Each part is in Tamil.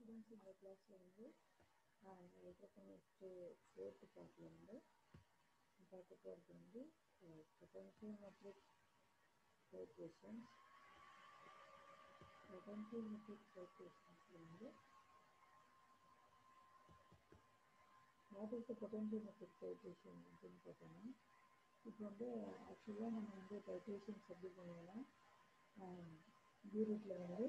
ஸ்டூடெண்ட்ஸ் இந்த கிளாஸில் வந்து எலக்ட்ரோகெமிஸ்ட்ரி ஃபோர்த்து பார்ட்டில் வந்து பார்க்க போகிறது வந்து பொட்டன்ஷியோமெட்ரிக் வைப்ரேஷன்ஸ் பொட்டன்ஷியோமெட்ரிக் வைப்ரேஷன்ஸில் வந்து what is the potentiometric titration அப்படின்னு பார்த்தோம்னா இப்போ வந்து ஆக்சுவலாக நம்ம வந்து வைப்ரேஷன்ஸ் எப்படி பண்ணுவோம்னா யூனிட்டில் வந்து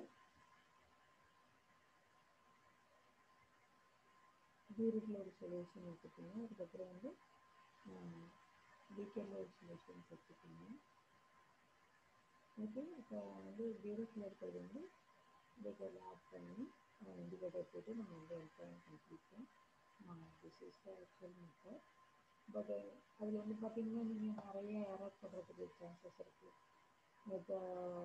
யூரிக்கில் ஒரு சொல்யூஷன் எடுத்துக்கணும் அதுக்கப்புறம் வந்து வீக்கெண்டில் ஒரு சொல்யூஷன்ஸ் எடுத்துக்கணும் ஓகே இப்போ வந்து பியூரிக்கில் இருக்கிறது வந்து வீக்கெண்டில் ஆட் பண்ணி இண்டிகேட்டர் போட்டு நம்ம வந்து என்ட்ரான் கம்ப்ளீட்டாக this is the actual method but அதில் வந்து பார்த்தீங்கன்னா நீங்கள் நிறைய எரர் பண்ணுறதுக்கு சான்சஸ் இருக்குது இப்போ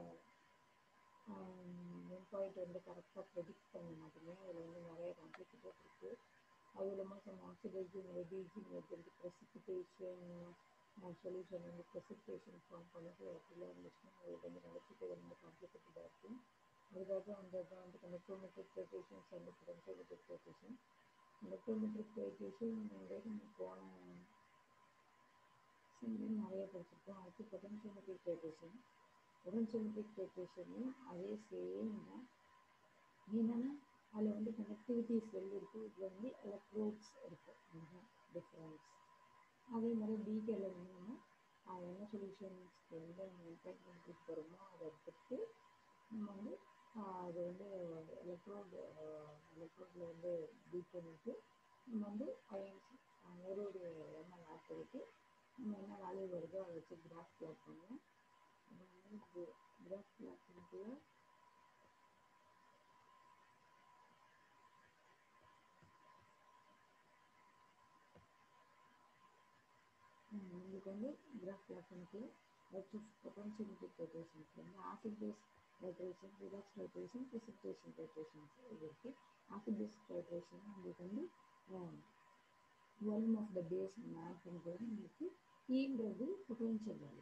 என் பாயிண்ட் வந்து கரெக்டாக ப்ரெடிக்ட் பண்ண மாட்டீங்க அதில் வந்து நிறைய காம்ப்ளிகேட்டட் இருக்குது அது இல்லாமல் some oxidising reducing agent precipitation solution வந்து ப்ரெசிபிடேஷன் ஃபார்ம் பண்ணிட்டு அப்படிலாம் இருந்துச்சுன்னா உங்களுக்கு வந்து நடத்திட்டு ரொம்ப காம்ப்ளிகேட்டடாக இருக்கும் அதுக்காக அந்த இதான் வந்து conductometric titrations and potentiometric titration conductometric titration வந்து நம்ம போன சிம்லையும் நிறைய படிச்சிருக்கோம் அடுத்து பொட்டன்ஷியோமெட்ரிக் வைப்ரேஷன் பொட்டன்ஷியோமெட்ரிக் வைப்ரேஷன்லையும் அதே சேம் தான் என்னென்னா அதில் வந்து கனெக்டிவிட்டி செல் இருக்குது இதில் வந்து எலக்ட்ரோட்ஸ் இருக்குது அதுதான் டிஃப்ரென்ஸ் அதே மாதிரி பிகேல வந்து நம்ம என்ன சொல்யூஷன்ஸ்க்கு வந்து நம்ம இன்டெக்ட் பண்ணிட்டு போகிறோமோ அதை எடுத்துட்டு நம்ம வந்து அது வந்து எலக்ட்ரோட் எலக்ட்ரோடில் வந்து பீட் பண்ணிவிட்டு நம்ம வந்து அயன்ஸ் ஒரு ஒரு எண்ணெய் ஆட் பண்ணிவிட்டு நம்ம என்ன வேல்யூ வருதோ அதை வச்சு கிராஃப் பிளாட் பண்ணுவோம் கிராஃப் பிளாட் பண்ணிட்டு உங்களுக்கு வந்து கிராஃப் பிளாட் பண்ணிட்டு பொட்டன்ஷியோமெட்ரிக் வைப்ரேஷன்ஸ் வந்து acid base titration redox titration precipitation titrations இது இருக்குது ஆசிட் பேஸ் வைப்ரேஷன் உங்களுக்கு வந்து வால்யூம் ஆஃப் த பேஸ் நம்ம ஆட் பண்ணுறது உங்களுக்கு ஈன்றது potential value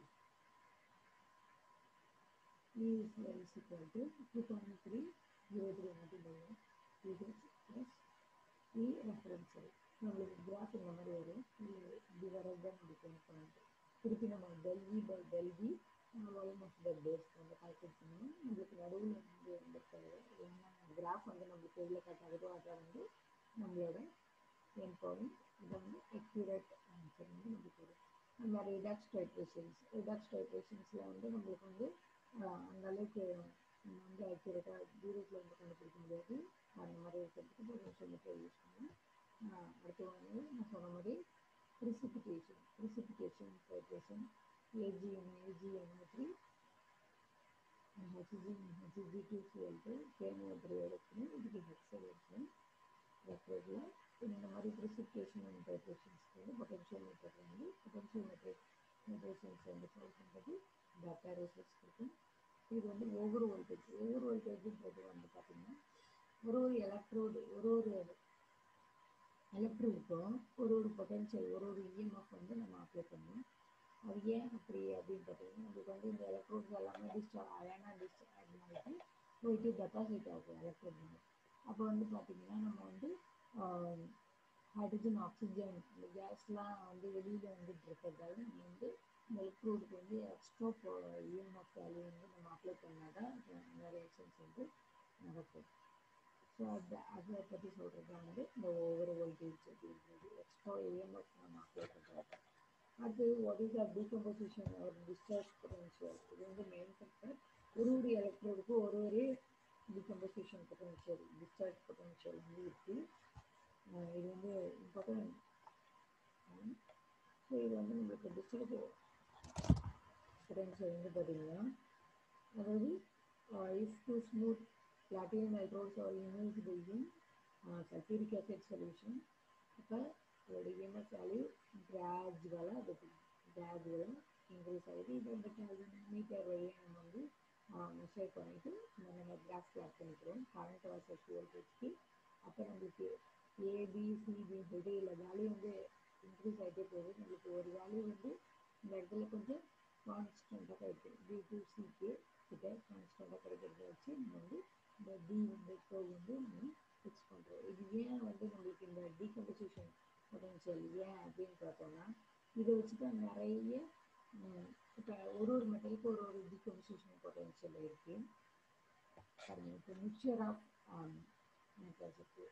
E is is equal to 2.3 03 multiplied pH plus E reference நம்மளுக்கு கிராஃப் இந்த மாதிரி வரும் இப்படி வரது தான் நம்மளுக்கு என்ன பாயிண்ட் திருப்பி நம்ம del E by del V volume of the base வந்து கால்குலேட் பண்ணணும் நம்மளுக்கு நடுவில் வந்து வந்திருக்கிறது ஏன்னா கிராஃப் வந்து நம்மளுக்கு எவ்வளோ கட் ஆகுதோ அதான் வந்து நம்மளோட என் பாயிண்ட் இதை வந்து அக்யூரேட் ஆன்சர் வந்து நம்மளுக்கு வரும் அந்த மாதிரி ரிடாக்ஸ் வைப்ரேஷன்ஸ் ரிடாக்ஸ் வைப்ரேஷன்ஸில் வந்து நம்மளுக்கு வந்து அந்த அளவுக்கு நம்ம வந்து அக்யூரேட்டாக தூரத்தில் வந்து கண்டுபிடிக்க முடியாது அந்த மாதிரி இருக்கிறதுக்கு பொட்டன்ஷியோமீட்டர் யூஸ் பண்ணி அடுத்து வந்து நான் சொன்ன மாதிரி precipitation precipitation titration AGM AGM three HG HG two CL two கேமோ த்ரீ எடுக்கணும் இதுக்கு ஹெக்ஸல் எடுக்கணும் ரெக்ரோடில் இந்த மாதிரி ப்ரிசிபிடேஷன் அண்ட் வைப்ரேஷன்ஸ்க்கு வந்து பொட்டன்ஷியோமீட்டர் வந்து பொட்டன்ஷியோமெட்ரிக் வைப்ரேஷன்ஸ் வந்து சால்வ் பண்ணுறது டேட்டா ரிசர்ச் இருக்கும் இது வந்து ஒவ்வொரு வோல்டேஜ் ஒவ்வொரு வோல்டேஜுன்றது வந்து பார்த்தீங்கன்னா ஒரு ஒரு எலக்ட்ரோடு ஒரு ஒரு எலக்ட்ரோடுக்கும் ஒரு ஒரு பொட்டன்ஷியல் ஒரு ஒரு இஎம்எஃப் வந்து நம்ம அப்ளை பண்ணணும் அது ஏன் அப்படி அப்படின்னு பார்த்தீங்கன்னா நம்மளுக்கு வந்து இந்த எலக்ட்ரோட்ஸ் எல்லாமே டிஸ்சார்ஜ் அயனாக டிஸ்சார்ஜ் ஆகிட்டு போயிட்டு டெபாசிட் ஆகும் எலக்ட்ரோட் மேலே அப்போ வந்து பார்த்தீங்கன்னா நம்ம வந்து ஹைட்ரஜன் ஆக்சிஜன் இந்த கேஸ்லாம் வந்து வெளியில் வந்துட்டு இருக்கிறதால நம்ம வந்து இந்த எலக்ட்ரோடுக்கு வந்து எக்ஸ்ட்ரா இஎம்எஃப் வேல்யூ வந்து நம்ம அப்ளை பண்ணால் தான் இந்த ரியாக்ஷன்ஸ் வந்து நடக்கும் ஸோ அதை அதை பற்றி சொல்கிறது தான் வந்து இந்த ஒவ்வொரு வோல்டேஜ் அப்படின்றது எக்ஸ்ட்ரா இஎம்எஃப் நம்ம அப்ளை பண்ணுறது அது வாட் இஸ் ஆர் டீகம்போசிஷன் ஒரு டிஸ்சார்ஜ் பொட்டன்ஷியல் இது வந்து மெயின் ஃபேக்டர் ஒரு ஒரு எலக்ட்ரோடுக்கும் ஒரு ஒரு டீகம்போசிஷன் பொட்டன்ஷியல் டிஸ்சார்ஜ் பொட்டன்ஷியல் வந்து இருக்குது இது வந்து இம்பார்ட்டன்ட் ஸோ இது வந்து நம்மளுக்கு டிஸ்சார்ஜ் பொட்டன்ஷியல் வந்து பார்த்தீங்கன்னா அதாவது if two smooth platinum hydrodes are immersed in uh, sulfuric acid solution அப்போ அதோட இஎம்எஃப் வேல்யூ கிராஜுவலாக அது கிராஜுவலாக இன்க்ரீஸ் ஆகுது இது வந்து கேல்வின் மீட்டர் வழியாக நம்ம வந்து மெஷர் பண்ணிவிட்டு நம்ம நம்ம கிராஃப் பிளாட் பண்ணிக்கிறோம் கரண்ட் வர்சஸ் வோல்டேஜ்க்கு அப்போ நம்மளுக்கு ஏபிசிபி சொல்லிட்டு இதில் வேல்யூ வந்து இன்க்ரீஸ் ஆகிட்டே போகுது நம்மளுக்கு ஒரு வேல்யூ வந்து இந்த இடத்துல கொஞ்சம் கான்ஸ்டண்ட்டாக கிடைக்கும் பி டூ சிக்கு கிட்ட கான்ஸ்டண்ட்டாக கிடைக்கிறத வச்சு நம்ம வந்து இந்த டி வந்து கர்வ் வந்து நம்ம ஃபிக்ஸ் பண்ணுறோம் இது ஏன் வந்து நம்மளுக்கு இந்த டீகம்போசிஷன் பொட்டன்ஷியல் ஏன் அப்படின்னு பார்த்தோம்னா இதை வச்சு தான் நிறைய இப்போ ஒரு ஒரு மெட்டலுக்கு ஒரு ஒரு டீகம்போசிஷன் பொட்டன்ஷியல் இருக்குது பாருங்க இப்போ மிக்சர் ஆஃப் மெட்டல்ஸ் இருக்குது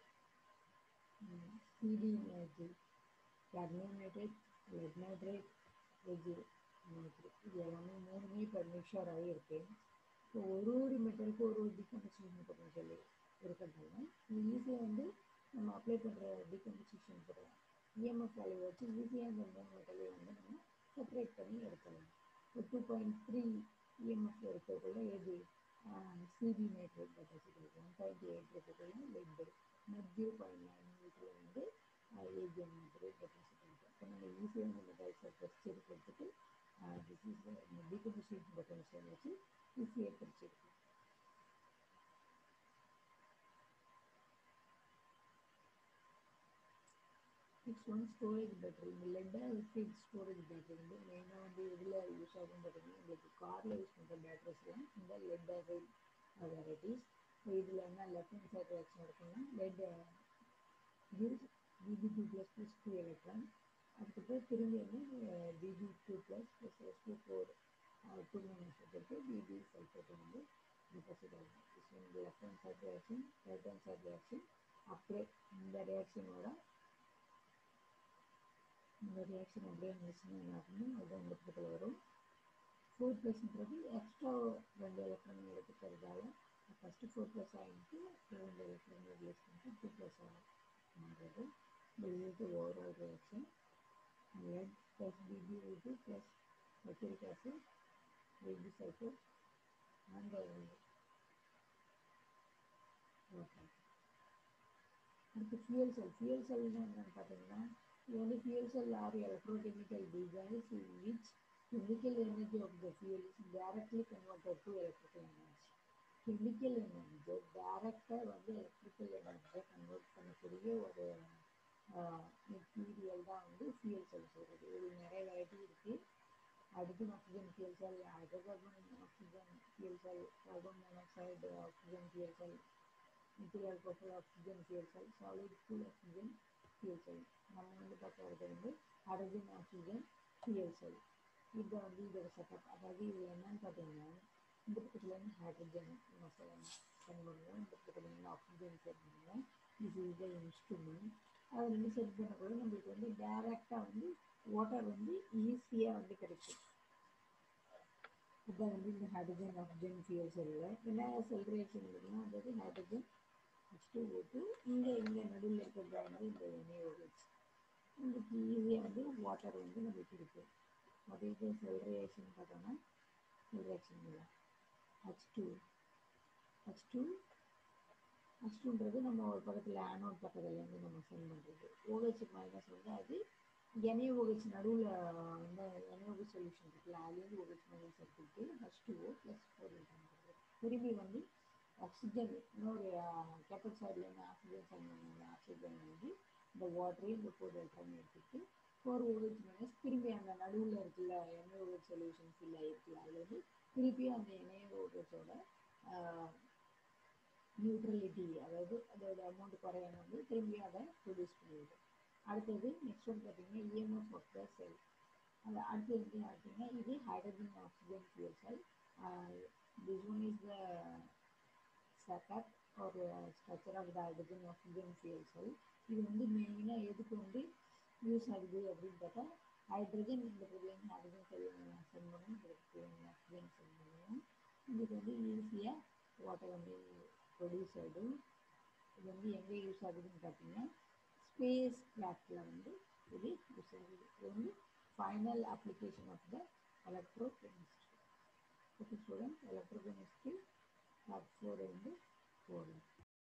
CD nitrate cadmium nitrate lead nitrate எஜ் nitrate இது எல்லாமே மூணுமே இப்போ மிக்சர் ஆகி இருக்கு ஸோ ஒரு ஒரு மெட்டலுக்கு ஒரு ஒரு டிகம்போசிஷன் பொட்டன்ஷியல் இருக்கிறதுனால ஈஸியாக வந்து நம்ம அப்ளை பண்ணுற டிகம்போசிஷன் போடுறோம் இஎம்எஃப் வேல்யூ வச்சு ஈஸியாக இந்த மூணு மெட்டலையும் வந்து நம்ம செப்பரேட் பண்ணி எடுத்துடலாம் இப்போ டூ பாயிண்ட் த்ரீ இஎம்எஃப் இருக்கிறதுக்குள்ள எது CD nitrate deposit one point eight இருக்கிறதுக்குள்ள லெட்டு ஜீரோ பாயிண்ட் நைன் மீட்டரில் வந்து ஏஜிஎம் நைட்ரேட் டெபாசிட் ஆகும் இப்போ நம்ம ஈஸியாக இந்த மெட்டல்ஸை டெஸ்ட் எடுக்கிறதுக்கு திஸ் இஸ் டீகம்போசிஷன் பொட்டன்ஷியல் வச்சு ஈஸியாக பிரிச்செடுக்கலாம் நெக்ஸ்ட் ஒன் ஸ்டோரேஜ் பேட்டரி இந்த லெட் லிக்விட் ஸ்டோரேஜ் பேட்டரி வந்து மெயினாக வந்து எதில் யூஸ் ஆகும் பார்த்தீங்கன்னா உங்களுக்கு காரில் யூஸ் பண்ணுற பேட்டரிஸ்லாம் இந்த லெட் ஆசைட் வெரைட்டிஸ் இதில் என்ன லெஃப்ட் ஹேண்ட் சைட் ரியாக்ஷன் இருக்குன்னா lead gives Bg2 plus plus 2 electron அதுக்கப்புறம் திரும்பி வந்து Bg2 plus plus Sp4 two minus எடுத்து Bg சல்ஃபேட் வந்து டெபாசிட் ஆகும் this one left hand side reaction right hand side reaction அப்படியே இந்த ரியாக்ஷனோட இந்த ரியாக்ஷன் அப்படியே இருந்துச்சுன்னா என்ன ஆகும்னா அது இந்த பக்கத்தில் வரும் ஃபோர் ப்ளஸ்ன்றது எக்ஸ்ட்ரா ரெண்டு எலக்ட்ரான் எடுத்துக்கிறதால ஃபஸ்ட்டு ஃபோர் ப்ளஸ் ஆகிட்டு ரெண்டு எலக்ட்ரான் ரிலீஸ் பண்ணிட்டு டூ ப்ளஸ் ஆகும் பண்ணுறது this is the overall reaction lead plus BbO2 plus sulfuric acid Bg sulfur and uh, water அடுத்து ஃபியூல் செல் ஃபியூல் செல்னா என்னன்னு பார்த்தீங்கன்னா இது வந்து fuel cell are electrochemical device in which chemical energy of the fuel is directly converted to electrical energy chemical energy டைரக்டாக வந்து எலக்ட்ரிக்கல் எனர்ஜியை கன்வெர்ட் பண்ணக்கூடிய ஒரு மெட்டீரியல் தான் வந்து ஃபியூல் செல் சொல்கிறது இது நிறைய வெரைட்டி இருக்குது hydrogen oxygen fuel cell hydrocarbon oxygen fuel cell carbon monoxide oxygen fuel cell material profile oxygen fuel cell solid full oxygen fuel cell நம்ம வந்து பார்க்கறது வந்து ஹைட்ரஜன் ஆக்சிஜன் ஃபியூல் செல் இதை வந்து இதோட செட்டப் அதாவது இது என்னன்னு பார்த்தீங்கன்னா இந்த பக்கத்துலேருந்து ஹைட்ரஜன் நம்ம சென்ட் பண்ணுவோம் இந்த பக்கத்துலேருந்து ஆக்சிஜன் சென்ட் பண்ணுவோம் இது இதை இன்ஸ்ட்ருமெண்ட் அது ரெண்டு செட் பண்ணக்கூட நம்மளுக்கு வந்து டைரெக்டாக வந்து வாட்டர் வந்து ஈஸியாக வந்து கிடைக்கும் இதான் வந்து இந்த ஹைட்ரஜன் ஆக்சிஜன் ஃபியூல் செல்லில் என்ன செல் ரியாக்ஷன் இருக்குன்னா அதாவது hydrogen H two O two இங்கே இங்கே நடுவில் இருக்கிறது வந்து இந்த என்ஏஓஹெச் நம்மளுக்கு ஈஸியாக வந்து வாட்டர் வந்து நம்மளுக்கு இருக்குது அதே இது செல் ரியாக்ஷன் பார்த்தோம்னா செல் ரியாக்ஷன் இல்லை H two H two H டூன்றது நம்ம ஒரு பக்கத்தில் ஆனோட் பக்கத்துலேருந்து நம்ம சென்ட் பண்ணுறது ஓஹெச் மைனஸ் வந்து அது என்ஏஓஹெச் நடுவில் இந்த என்ஏஓஹெச் சொல்யூஷன் இருக்குல்ல அதுலேருந்து ஓஹெச் மைனஸ் எடுத்துக்கிட்டு H two O plus four பண்ணுறது திரும்பி வந்து ஆக்சிஜன் இன்னொரு கேட்டல் சைட்லேருந்து ஆக்சிஜன் சென்ட் பண்ண ஆக்சிஜன் வந்து இந்த வாட்டரையும் இந்த ஃபோர் எலக்ட்ரான் எடுத்துக்கிட்டு ஃபோர் ஓஹெச் மைனஸ் திரும்பி அந்த நடுவில் இருக்குல்ல என்ஏஓஹெச் சொல்யூஷன் ஃபில் ஆகிருக்குல்ல அதில் வந்து திருப்பியும் அந்த என்ஏஓஹெச்சோட நியூட்ரலிட்டி அதாவது அதோட அமௌண்ட் குறையணும் வந்து திரும்பி அதை ப்ரொடியூஸ் பண்ணிடுது அடுத்தது நெக்ஸ்ட் ஒன் பார்த்தீங்கன்னா இஎம்எஃப் ஆஃப் த செல் அது அடுத்தது வந்து பார்த்தீங்கன்னா இது hydrogen oxygen fuel cell this one is the setup ஒரு structure of the hydrogen oxygen fuel cell இது வந்து மெயினாக எதுக்கு வந்து யூஸ் ஆகுது அப்படின்னு பார்த்தா ஹைட்ரஜன் இந்த பொருள்லேருந்து ஹைட்ரஜன் செல் சென்ட் பண்ணுவோம் இந்த ஆக்சிஜன் சென்ட் பண்ணுவோம் இதுக்கு வந்து ஈஸியாக வாட்டர் வந்து ப்ரொடியூஸ் ஆகிடும் இது வந்து எங்கே யூஸ் ஆகுதுன்னு பார்த்தீங்கன்னா ஸ்பேஸ் கிராஃப்டில் வந்து இது யூஸ் ஆகுது இது வந்து final application of the electrochemistry okay student electrochemistry part four வந்து போதும்